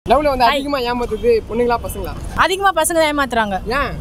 லவ்ல வந்து அதிகமா ஏமாத்துது பொண்ணுங்களா பசங்களா அதிகமாக பசங்க தான் ஏமாத்துறாங்க ஏன்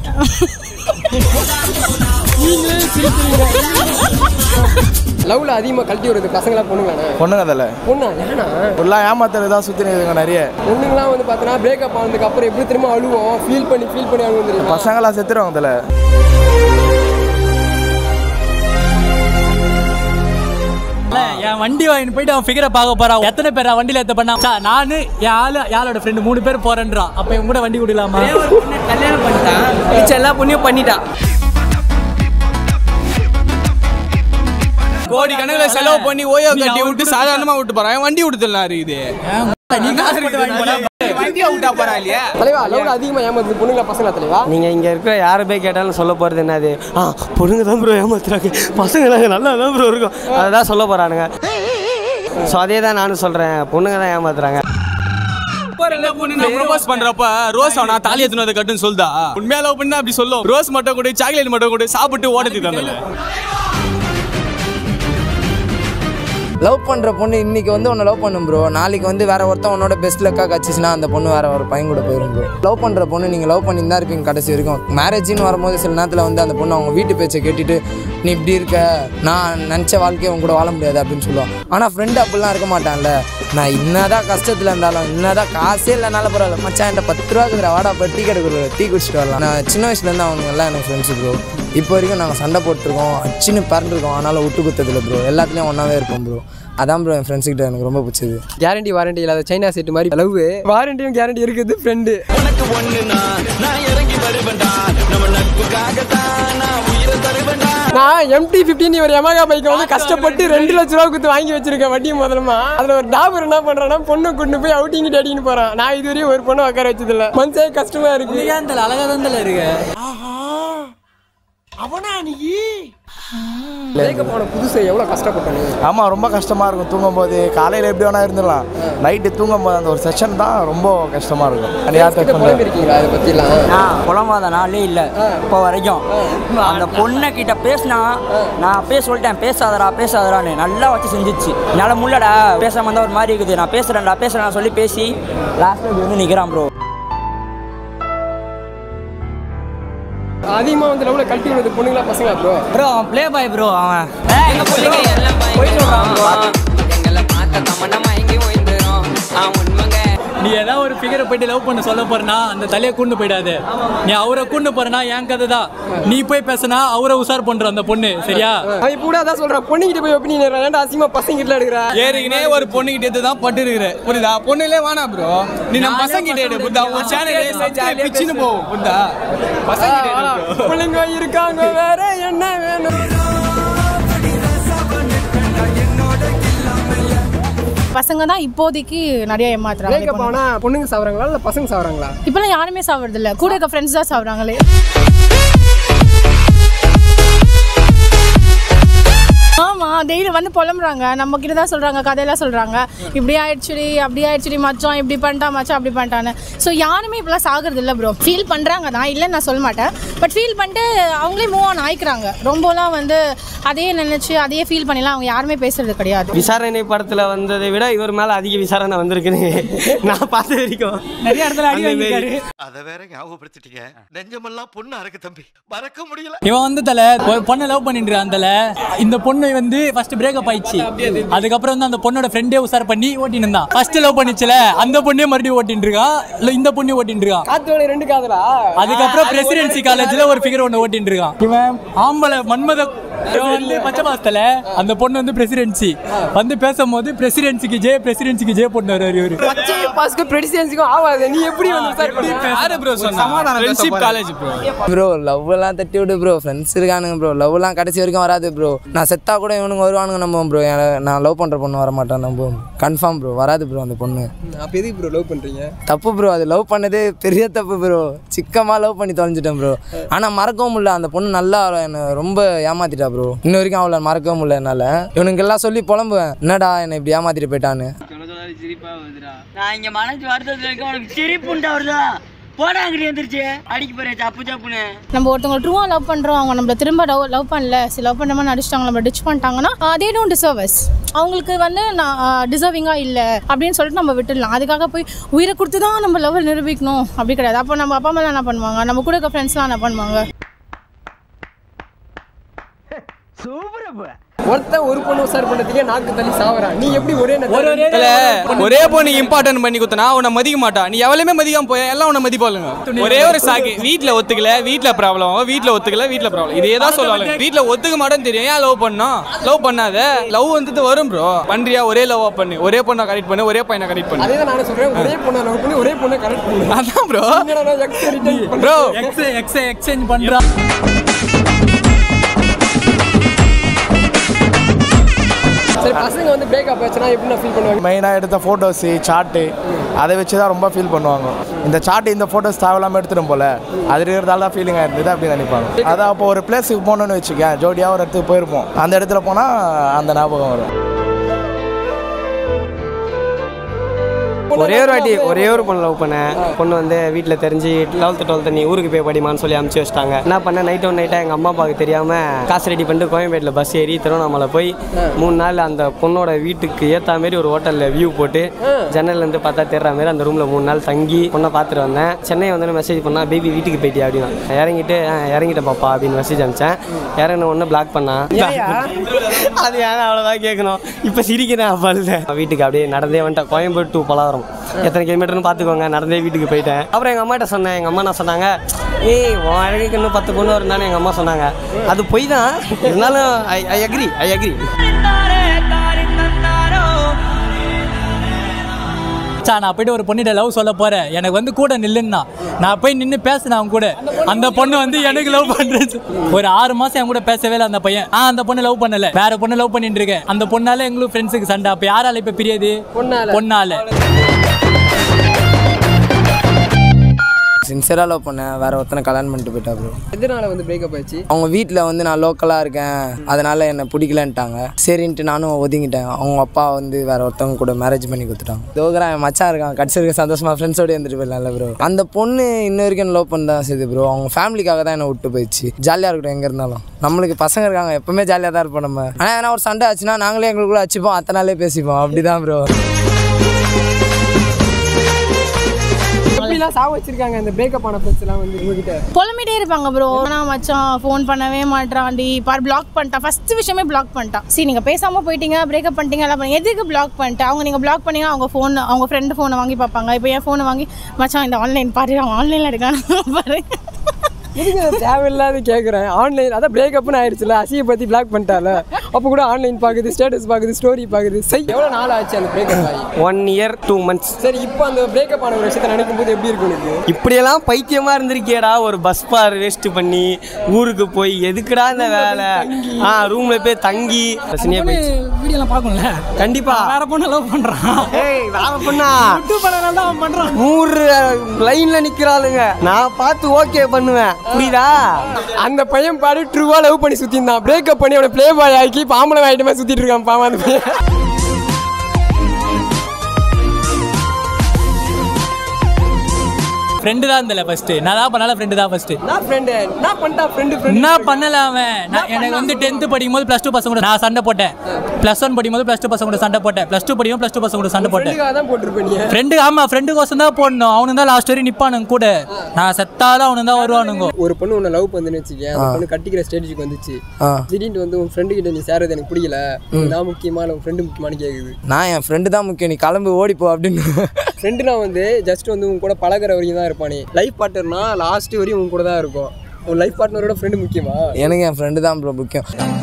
லவ்ல அதிகமா கழட்டி விடுறது பசங்களா பொண்ணுங்களாண்ணா பொண்ணுங்க அதில் பொண்ணா ஏன்னா ஃபுல்லாக ஏமாத்துறது தான் சுற்றி இருக்குங்க நிறைய பொண்ணுங்களாம் வந்து பார்த்தோன்னா பிரேக்கப் ஆனதுக்கு அப்புறம் எப்படி திரும்ப அழுவோம் ஃபீல் பண்ணி ஃபீல் பண்ணி அழுவோம் தெரியுமா பசங்களாம் செத்துருவாங்க அதில் என் வண்டி வாங்கிட்டு போயிட்டு அவன் ஃபிகரை பார்க்க போறான் எத்தனை பேர் வண்டியில எத்த பண்ணா சார், நானு என் ஆளு யாரோட ஃப்ரெண்டு மூணு பேர் போறேன்றான் அப்ப இவன் கூட வண்டி விடலாமா கல்யாணம் பண்ணிட்டான் மிச்சம் எல்லா பொண்ணையும் பண்ணிட்டான் கோடி கணக்கில் செலவு பண்ணி ஓயோ கட்டி விட்டு சாதாரணமா விட்டு போறான் வண்டி விடுதலாம் இருக்குது நீ காசு கொடுத்து வாங்கி போடா. வண்டியை விட்டா போறா இல்லையா தலைவா லவ்ல அதிகமா ஏமாத்துது பொண்ணுங்களா பசங்களா தலைவா நீங்கள் இங்கே இருக்கிற யாரை போய் கேட்டாலும் சொல்ல போகிறது என்னது ஆ பொண்ணுங்க தான் ப்ரோ ஏமாத்துறாங்க பசங்க நாங்கள் நல்லா தான் ப்ரோ இருக்கோம் அதை தான் சொல்ல போகிறானுங்க ஸோ அதே தான் நானும் சொல்கிறேன் பொண்ணுங்க தான் ஏமாத்துறாங்க ப்ரோபோஸ் பண்றப்ப ரோஸ் அவனா தாலி எத்தனை வந்து கட்டுன்னு சொல்லுதா உண்மையா லவ் பண்ணா அப்படி சொல்லும் ரோஸ் மட்டும் கூட சாக்லேட் மட்டும் கூட சாப்பிட்டு ஓடத்துக்கு தந்தல லவ் பண்ணுற பொண்ணு இன்னைக்கு வந்து உன்னை லவ் பண்ணும் ப்ரோ நாளைக்கு வந்து வேற ஒருத்தன் உன்னோட பெஸ்ட் லக்காக கச்சிச்சுன்னா அந்த பொண்ணு வேற ஒரு பையன் கூட போயிடும் ப்ரோ லவ் பண்ணுற பொண்ணு நீங்கள் லவ் பண்ணி தான் இருப்பீங்க கடைசி வரைக்கும் மேரேஜின்னு வரும்போது சில நேரத்தில் வந்து அந்த பொண்ணு அவங்க வீட்டு பேச்சை கேட்டுட்டு நீ இப்படி இருக்க நான் நினச்ச வாழ்க்கையை உங்க கூட வாழ முடியாது அப்படின்னு சொல்லுவான் ஆனால் ஃப்ரெண்டு அப்படிலாம் இருக்க மாட்டான்ல நான் என்னதான் கஷ்டத்தில் இருந்தாலும் என்னதான் காசே இல்லைனாலும் பரவாயில்ல மச்சான் என்கிட்ட பத்து ரூபா இருக்கிற வாடா போய் டீ கடை கொடுக்குற டீ குடிச்சிட்டு வரலாம் நான் சின்ன வயசுலேருந்து அவங்க எல்லாம் எனக்கு ஃப்ரெண்ட்ஸு ப்ரோ இப்போ வரைக்கும் நாங்கள் சண்டை போட்டிருக்கோம் அச்சின்னு பறந்துருக்கோம் ஆனாலும் விட்டு குத்ததில்லை ப்ரோ எல்லாத்துலேயும் ஒன்றாவே இருப்போம் ப்ரோ அதான் ப்ரோ என் ஃப்ரெண்ட்ஸ்கிட்ட எனக்கு ரொம்ப பிடிச்சது கேரண்டி வாரண்டி இல்லாத சைனா செட் மாதிரி லவ் வாரண்டியும் கேரண்டி இருக்குது ஃப்ரெண்டு நான் எம்டி ஃபிஃப்டின் ஒரு எமகா பைக்கை வந்து கஷ்டப்பட்டு ரெண்டு லட்ச ரூபா கொடுத்து வாங்கி வச்சிருக்கேன் வட்டி முதலமா அதில் ஒரு டாபர் என்ன பண்ணுறான்னா பொண்ணு கொண்டு போய் அவுட்டிங் டேடின்னு போகிறான் நான் இதுவரையும் ஒரு பொண்ணு உட்கார வச்சதில்ல மனசே கஷ்டமா இருக்கு ஏன் தல அழகா தான் தல இருக்கு பிரேக்கப் ஆன புதுசு எவ்வளோ கஷ்டப்பட்டேன் ஆமாம் ரொம்ப கஷ்டமாக இருக்கும் தூங்கும்போது காலையில் எப்படி வேணா இருந்துடலாம் நைட்டு தூங்கும்போது அந்த ஒரு செஷன் தான் ரொம்ப கஷ்டமாக இருக்கும் அது யார் touch பண்றது? இருக்கீங்களா அதை பற்றிலாம் நான் புலமாத நாளே இல்லை இப்போ வரைக்கும் அந்த பொண்ணை கிட்ட பேசினா நான் அப்பயே சொல்லிட்டேன் பேசாதடா பேசாதடான்னு நல்லா வச்சு செஞ்சிச்சு என்னால் முள்ளடா பேசாம இருந்தால் ஒரு மாதிரி இருக்குது நான் பேசுகிறேன்டா பேசுகிறேன் சொல்லி பேசி லாஸ்ட்டில் வந்து நிற்கிறான் ப்ரோ அதிகமாக வந்து லவ்ல கழட்டி விடுறது பொண்ணுங்களா பசங்களா ப்ரோ ப்ரோ அவன் ப்ளே பாய் ப்ரோ அவன் நீ ஏதாவது ஒரு ஃபிகரை போயிட்டு லவ் பண்ண சொல்ல போறனா அந்த தலையை கூண்டு போயிடாது நீ அவரை கூண்டு போறனா என் கதை தான் நீ போய் பேசினா அவரை உசார் பண்ற அந்த பொண்ணு சரியா அவன் இப்போ கூட அதான் சொல்கிறான் பொண்ணுகிட்ட போய் ஒப்பீனியன் ஏன்டா அசிங்கமாக பசங்க கிட்ட எடுக்கிறா ஏறிக்கினே ஒரு பொண்ணு கிட்ட தான் பட்டு இருக்கிற புரியுதா பொண்ணுலே வேணா ப்ரோ நீ நம்ம பசங்க கிட்ட எடு புரியுதா உன் சேனல் பிச்சுன்னு போகும் புரியுதா பசங்க கிட்ட எடு bro. பிள்ளைங்க இருக்காங்க வேற என்ன வேணும் பசங்க தான் இப்போதைக்கு நிறைய ஏமாத்துறாங்க பிரேக்கப் ஆனா பொண்ணுங்க சாவறாங்களா இல்லை பசங்க சாவறாங்களா இப்போலாம் யாருமே சாப்பிட்றது இல்ல கூட இருக்க ஃப்ரெண்ட்ஸ் தான் சாப்பிட்றாங்களே ஆமா டெய்லி வந்து புலம்புறாங்க நம்ம கிட்ட தான் சொல்றாங்க கதையெல்லாம் சொல்றாங்க இப்படி ஆயிடுச்சுடி அப்படி ஆயிடுச்சுடி மச்சான் இப்படி பண்ணிட்டா மச்சான் அப்படி பண்ணிட்டான்னு ஸோ யாருமே இப்பெல்லாம் சாகுறது இல்லை ப்ரோ ஃபீல் பண்றாங்க தான் இல்லைன்னு நான் சொல்ல மாட்டேன் பட் ஃபீல் பண்ணிட்டு அவங்களே மூவ் ஆன் ஆயிக்கிறாங்க ரொம்பலாம் வந்து அதையே நினைச்சு அதையே ஃபீல் பண்ணிலாம் அவங்க யாருமே பேசுறது கிடையாது விசாரணை படத்தில் வந்ததை விட இவர் மேலே அதிக விசாரணை வந்திருக்குன்னு நான் பார்த்த வரைக்கும் நிறைய இடத்துல அடி வாங்கியிருக்காரு அத வேற ஞாபகப்படுத்திட்டீங்க நெஞ்சமெல்லாம் பொண்ணு அறக்கு தம்பி மறக்க முடியல இவன் வந்து தல ஒரு பொண்ணை லவ் பண்ணிட்டு இருக்கான் தல இந்த பொண்ணு வந்து ஃபர்ஸ்ட் பிரேக்கப் ஆயிடுச்சு அதுக்கப்புறம் வந்து அந்த பொண்ணோட ஃப்ரெண்டே உசார் பண்ணி ஓட்டின்னு இருந்தான் ஃபர்ஸ்ட் லவ் பண்ணிச்சுல அந்த பொண்ணே மறுபடியும் ஓட்டின்னு இருக்கான் இல்ல இந்த பொண்ணே ஓட்டின்னு இருக்கான் காத்து வேலை ரெண்டு காதலா அதுக்கப்புறம் பிரசிடென்சி காலேஜ்ல ஒரு ஃபிகர் ஒன்று ஓட்டின்னு இருக்கான் இவன் ஆம்பளை மன்மத இவன் வந்து பச்சை மாசத்துல அந்த பொண்ணு வந்து பிரசிடென்சி வந்து பேசும்போது பிரசிடென்சிக்கு ஜே பிரசிடென்சிக்கு ஜே போட்டு வருவாரு இவரு பச்சை பாஸ்க்கு பிரசிடென்சிக்கும் ஆகாது நீ எப்படி வந்து சார் யாரு ப்ரோ சொன்னா friendship college bro bro love எல்லாம் தட்டி விடு ப்ரோ ஃப்ரெண்ட்ஸ் இருக்கானுங்க ப்ரோ லவ்லாம் கடைசி வரைக்கும் வராது ப்ரோ நான் செத்தா கூட இவனுங்க வருவானுங்க நம்புவோம் ப்ரோ நான் லவ் பண்ணுற பொண்ணு வர மாட்டேன் நம்புவோம் கன்ஃபார்ம் ப்ரோ வராது ப்ரோ அந்த பொண்ணு அப்போ எதுக்கு ப்ரோ லவ் பண்ணுறீங்க தப்பு ப்ரோ அது லவ் பண்ணதே பெரிய தப்பு ப்ரோ சிக்கமாக லவ் பண்ணி தொலைஞ்சிட்டேன் ப்ரோ ஆனால் மறக்கவும் முடியல அந்த பொண்ணு நல்லா என்னை ரொம்ப ஏமாத்திட்டா ப்ரோ இன்ன வரைக்கும் அவளை மறக்கவும் முடியல என்னால் இவனுக்கு எல்லாம் சொல்லி புலம்புவேன் என்னடா என்னை இப்படி ஏமாத்திட்டு போயிட்டான்னு நான் இங்கே மனசு வருத்தத்தில் இருக்க உனக்கு சிரிப்புண்டா வருதா போடா அங்கிட்டு எந்திரிச்சு அடிக்க போறேன் சப்பு சப்புன்னு நம்ம ஒருத்தவங்க ட்ரூவா லவ் பண்றோம் அவங்க நம்மள திரும்ப லவ் லவ் பண்ணல சரி லவ் பண்ண மாதிரி நடிச்சிட்டாங்க நம்ம டிச் பண்ணிட்டாங்கன்னா தே டோன்ட் டிசர்வ் அஸ் அவங்களுக்கு வந்து நான் டிசர்விங்கா இல்ல அப்படின்னு சொல்லிட்டு நம்ம விட்டுடலாம் அதுக்காக போய் உயிரை கொடுத்து தான் நம்ம லவ் நிரூபிக்கணும் அப்படி கிடையாது அப்போ நம்ம அப்பா அம்மா என்ன பண்ணுவாங்க நம்ம கூட இருக்க ஃப்ரெண்ட்ஸ்லாம் என்ன பண்ணுவாங்க ஒருத்தன் ஒரு பொண்ணு உசார் பண்றதுக்கே நாக்கு தள்ளி சாவறான் நீ எப்படி ஒரே ஒரு ஒரே இல்ல ஒரே பொண்ணு இம்பார்ட்டன்ட் பண்ணி குத்தனா உன்னை மதிக்க மாட்டா நீ எவ்வளவுமே மதிக்காம போய் எல்லாம் உன்னை மதிப்பாளுங்க ஒரே ஒரு சாக்கு வீட்ல ஒத்துக்கல வீட்ல ப்ராப்ளம் வீட்ல ஒத்துக்கல வீட்ல ப்ராப்ளம் இதே தான் சொல்லுவாங்க வீட்ல ஒத்துக்க மாட்டேன்னு தெரியும் ஏன் லவ் பண்ணோம் லவ் பண்ணாத லவ் வந்துட்டு வரும் ப்ரோ பண்றியா ஒரே லவ் பண்ணு ஒரே பொண்ணை கரெக்ட் பண்ணு ஒரே பையனை கரெக்ட் பண்ணு அதே தான் நானும் சொல்றேன் ஒரே பொண்ணை லவ் பண்ணி ஒரே பொண்ணை கரெக்ட் பண்ணு அதான் ப்ரோ என்னடா ex return bro ex ex exchange பண்றான் சரி பசங்க வந்து பிரேக்கப் ஆச்சுன்னா எப்படி நான் ஃபீல் பண்ணுவாங்க மெயினாக எடுத்த ஃபோட்டோஸு சார்ட்டு அதை வச்சு தான் ரொம்ப ஃபீல் பண்ணுவாங்க இந்த சார்ட் இந்த ஃபோட்டோஸ் தேவையில்லாமல் எடுத்துடும் போல அது இருக்கிறதால தான் ஃபீலிங்காக இருந்தது அப்படின்னு நினைப்பாங்க அதான் அப்போ ஒரு பிளேஸுக்கு போகணுன்னு வச்சுக்கேன் ஜோடியாக ஒரு இடத்துக்கு போயிருப்போம் அந்த இடத்துல போனால் அந்த ஞாபகம் வரும் ஒரே ஒரு வாட்டி ஒரே ஒரு பொண்ணு லவ் பண்ணேன் பொண்ணு வந்து வீட்டில் தெரிஞ்சு லெவல்த்து டுவெல்த்து நீ ஊருக்கு போய் படிமான்னு சொல்லி அமுச்சு வச்சிட்டாங்க என்ன பண்ணேன் நைட் ஒன் நைட்டாக எங்கள் அம்மா அப்பாவுக்கு தெரியாமல் காசு ரெடி பண்ணிட்டு கோயம்பேட்டில் பஸ் ஏறி திருவண்ணாமலை போய் மூணு நாள் அந்த பொண்ணோட வீட்டுக்கு ஏற்ற மாரி ஒரு ஹோட்டலில் வியூ போட்டு ஜன்னல்லேருந்து பார்த்தா தெரிற மாதிரி அந்த ரூமில் மூணு நாள் தங்கி பொண்ணை பார்த்துட்டு வந்தேன் சென்னை வந்து மெசேஜ் பண்ணா பேபி வீட்டுக்கு போயிட்டியா அப்படின்னா இறங்கிட்டு "ஆ, இறங்கிட்டேன் பாப்பா அப்படின்னு மெசேஜ் அனுப்பிச்சேன் இறங்கின ஒன்று பிளாக் பண்ணான் அது ஏன்னா அவ்வளோதான் கேட்கணும் இப்போ சிரிக்கிறேன் அப்பால வீட்டுக்கு அப்படியே நடந்தே வந்துட்டேன் கோயம்பேடு டு பலாவரம் எத்தனை கிலோமீட்டர்னு பார்த்துக்கோங்க நடந்தே வீட்டுக்கு போயிட்டேன் அப்புறம் எங்கள் அம்மாட்ட சொன்னேன் எங்கள் அம்மா என்ன சொன்னாங்க ஏய் உன் அழகுக்கு இன்னும் பத்து பொண்ணு வருந்தானே எங்கள் அம்மா சொன்னாங்க அது பொய் தான் இருந்தாலும் ஐ ஐ அக்ரி ஐ அக்ரி மச்சான், நான் போயிட்டு ஒரு பொண்ணிட்ட லவ் சொல்ல போறேன் எனக்கு வந்து கூட நில்லுன்னா நான் போய் நின்று பேசினேன் அவன் கூட அந்த பொண்ணு வந்து எனக்கு லவ் பண்றது ஒரு ஆறு மாசம் என் கூட பேசவே இல்லை அந்த பையன் நான் அந்த பொண்ணு லவ் பண்ணல வேற பொண்ணு லவ் பண்ணிட்டு இருக்கேன் அந்த பொண்ணால எங்களுக்கு ஃப்ரெண்ட்ஸுக்கு சண்டை அப்ப யாரால இப்ப பிரியாது பொண்ணால. பொண்ணால சின்சியராக லவ் பண்ணேன் வேற ஒருத்தனை கல்யாணம் பண்ணிட்டு போயிட்டா ப்ரோ எதனால வந்து பிரேக்கப் ஆச்சு அவங்க வீட்டில் வந்து நான் லோக்கலாக இருக்கேன் அதனால என்னை பிடிக்கலன்ட்டாங்க சரின்ட்டு நானும் ஒதுங்கிட்டேன் அவங்க அப்பா வந்து வேற ஒருத்தவங்க கூட மேரேஜ் பண்ணி கொடுத்துட்டாங்க தோகரா என் மச்சான் இருக்கான் கடைசி இருக்க சந்தோஷமா ஃப்ரெண்ட்ஸோட இருந்துட்டு போயிடலாம்ல ப்ரோ அந்த பொண்ணு இன்ன வரைக்கும் லவ் பண்ண தான் செய்யுது ப்ரோ அவங்க ஃபேமிலிக்காக தான் என்னை விட்டு போயிடுச்சு ஜாலியாக இருக்கட்டும் எங்கே இருந்தாலும் நம்மளுக்கு பசங்க இருக்காங்க எப்பவுமே ஜாலியாக தான் இருப்போம் நம்ம ஆனால் எதனா ஒரு சண்டை ஆச்சுன்னா நாங்களே எங்களுக்குள்ள வச்சுப்போம் அத்தனை நாளே பேசிப்போம் அப்படிதான் ப்ரோ எப்படிலாம் சாவ வச்சிருக்காங்க இந்த பிரேக்கப் ஆன ஃப்ரெண்ட்ஸ் எல்லாம் வந்து உங்ககிட்ட புலம்பிட்டே இருப்பாங்க ப்ரோ ஆனால் மச்சான் ஃபோன் பண்ணவே மாட்டான்டி பார் பிளாக் பண்ணிட்டான் ஃபர்ஸ்ட் விஷயமே பிளாக் பண்ணிட்டான் சரி நீங்கள் பேசாமல் போயிட்டீங்க பிரேக்கப் பண்ணிட்டீங்க எல்லாம் பண்ணி எதுக்கு பிளாக் பண்ணிட்டேன் அவங்க நீங்கள் பிளாக் பண்ணீங்கன்னா அவங்க ஃபோன் அவங்க ஃப்ரெண்டு ஃபோனை வாங்கி பார்ப்பாங்க இப்போ என் ஃபோனை வாங்கி மச்சான் இந்த ஆன்லைன் பாரு அவன் ஆன்லைனில் இருக்கான்னு பாரு எதுக்கு இதை தேவையில்லாத கேட்குறேன் ஆன்லைன் அதான் பிரேக்கப்னு ஆயிடுச்சுல அசியை பற்றி பிளாக் பண்ணிட்டால அப்போ கூட ஆன்லைன் பார்க்குது ஸ்டேட்டஸ் பார்க்குது ஸ்டோரி பார்க்குது சரி எவ்வளோ நாள் ஆச்சு அந்த பிரேக்கப் ஆகி ஒன் இயர் டூ மந்த்ஸ் சரி இப்போ அந்த பிரேக்கப் ஆன ஒரு விஷயத்தை நினைக்கும் போது எப்படி இருக்கு உனக்கு இப்படியெல்லாம் பைத்தியமா இருந்திருக்கியடா ஒரு பஸ் பார் வேஸ்ட் பண்ணி ஊருக்கு போய் எதுக்குடா இந்த வேலை ஆ ரூம்ல போய் தங்கி பிரச்சனையே போயிடுச்சு வீடியோலாம் பார்க்கணும்ல கண்டிப்பா வேற பொண்ணு லவ் பண்றான் ஏய் வேற பொண்ணா பண்ணனால தான் அவன் பண்றான் நூறு லைன்ல நிக்கிறாளுங்க நான் பார்த்து ஓகே பண்ணுவேன் புரியுதா அந்த பையன் பாடு ட்ரூவா லவ் பண்ணி சுத்திருந்தான் பிரேக்கப் பண்ணி அவனை ப்ளே பாய் ஆக்கி பாம்பளம் ஆயிட்டமா சுத்திட்டு இருக்கான் பாவம் அந்த பையன் ஃப்ரெண்டு தான் இருந்தல ஃபர்ஸ்ட் நான் தான் பண்ணல ஃப்ரெண்டு தான் ஃபர்ஸ்ட் நான் ஃப்ரெண்டு நான் பண்ணிட்டா ஃப்ரெண்டு ஃப்ரெண்டு என்ன பண்ணல அவன் நான் எனக்கு வந்து டென்த்து படிக்கும் போது ப்ளஸ் டூ பசங்க கூட நான் சண்டை போட்டேன் ப்ளஸ் ஒன் படிக்கும் போது ப்ளஸ் டூ பசங்க கூட சண்டை போட்டேன் ப்ளஸ் டூ படிக்கும் ப்ளஸ் டூ பசங்க கூட சண்டை போட்டேன் ஃப்ரெண்டுக்காக தான் போட்டிருப்பேன் நீ ஃப்ரெண்டு ஆமா ஃப்ரெண்டுக்கோசம் தான் போடணும் அவனு தான் லாஸ்ட் வரையும் நிப்பானுங்க கூட நான் செத்தாதான் அவனு தான் வருவானுங்க ஒரு பொண்ணு உன்னை லவ் பண்ணுன்னு வச்சுக்கேன் அந்த பொண்ணு கட்டிக்கிற ஸ்டேஜுக்கு வந்துச்சு ஆ திடீர்னு வந்து உன் ஃப்ரெண்டு கிட்ட நீ சேரது எனக்கு பிடிக்கல நான் முக்கியமா இல்லை உன் ஃப்ரெண்டு முக்கியமானு கேக்குது நான் என் ஃப்ரெண்டு தான் முக்கியம் நீ கிளம்பி ஓடிப்போ அப்படின்னு ஃப்ரெண்டுனா வந்து ஜஸ்ட் வந்து உன் கூட பழகுற வரைக்கும் தான் இருப்பானே லைஃப் பார்ட்னர்னா லாஸ்ட் வரையும் உன் கூட தான் இருக்கும் உன் லைஃப் பார்ட்னரோட ஃப்ரெண்டு முக்கியமா எனக்கு என் ஃப்ரெண்டு தான் ப்ரோ முக்கியம்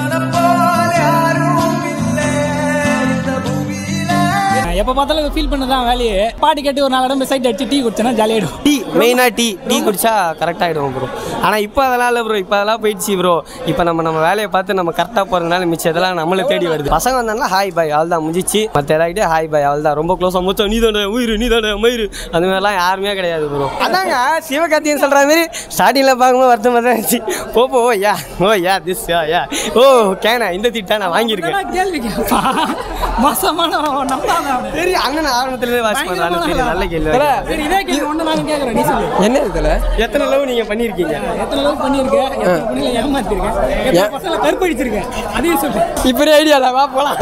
எப்போ பார்த்தாலும் ஃபீல் பண்ண தான் வேலையே பாட்டு கேட்டு ஒரு நாலு இடம் சைட் அடிச்சு டீ குடிச்சேன்னா ஜாலியாயிடும் டீ மெயினாக டீ டீ குடிச்சா கரெக்ட் ஆகிடும் ப்ரோ ஆனால் இப்போ அதெல்லாம் இல்லை ப்ரோ இப்போ அதெல்லாம் போயிடுச்சு ப்ரோ இப்போ நம்ம நம்ம வேலையை பார்த்து நம்ம கரெக்டாக போகிறதுனால மிச்சம் இதெல்லாம் நம்மளை தேடி வருது பசங்க வந்தாங்கன்னா ஹாய் பாய் அவள் தான் முடிஞ்சிச்சு மற்ற எல்லாக்கிட்டே ஹாய் பாய் அவள் தான் ரொம்ப க்ளோஸாக முச்சம் நீ தானே உயிர் நீ தானே மயிர் அந்த மாதிரிலாம் யாருமே கிடையாது ப்ரோ அதாங்க சிவகார்த்தியன் சொல்கிற மாதிரி ஸ்டார்டிங்கில் பார்க்கும்போது வருத்தமாக தான் இருந்துச்சு போ போ ஓ யா ஓ யா திஸ் யா யா ஓ கேனா இந்த திட்டா நான் வாங்கியிருக்கேன் கேள்வி கேட்பா மோசமான நம்பாத அவனை சரி அண்ணன் ஆரம்பத்துல வாட்ச் பண்றான்னு தெரியும் நல்ல கேள்வி சரி இதே கேள்வி ஒன்று நானும் கேட்குறேன் நீ சொல்லு என்ன இதுல எத்தனை லவ் நீங்க பண்ணிருக்கீங்க எத்தனை லவ் பண்ணியிருக்கேன் எத்தனை பொண்ணுங்களை ஏமாத்திருக்கேன் எத்தனை ஏன்? பசங்களை கற்பழிச்சிருக்கேன் அதையும் சொல்லு இப்படி ஐடியால வா போலாம்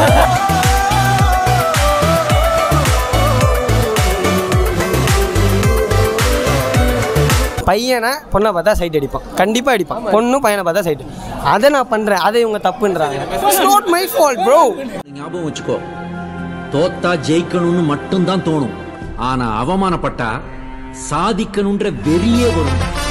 பையனை பொண்ணை பார்த்தா சைட் அடிப்பான் கண்டிப்பா அடிப்பான் பொண்ணு பையனை பார்த்தா சைட் அதை நான் பண்றேன் அதை இவங்க தப்புன்றாங்க it's not my fault bro ஞாபகம் வச்சுக்கோ தோத்தா ஜெயிக்கணும்னு மட்டும்தான் தோணும் ஆனா அவமானப்பட்டா சாதிக்கணும்ன்ற வெறியே வரும்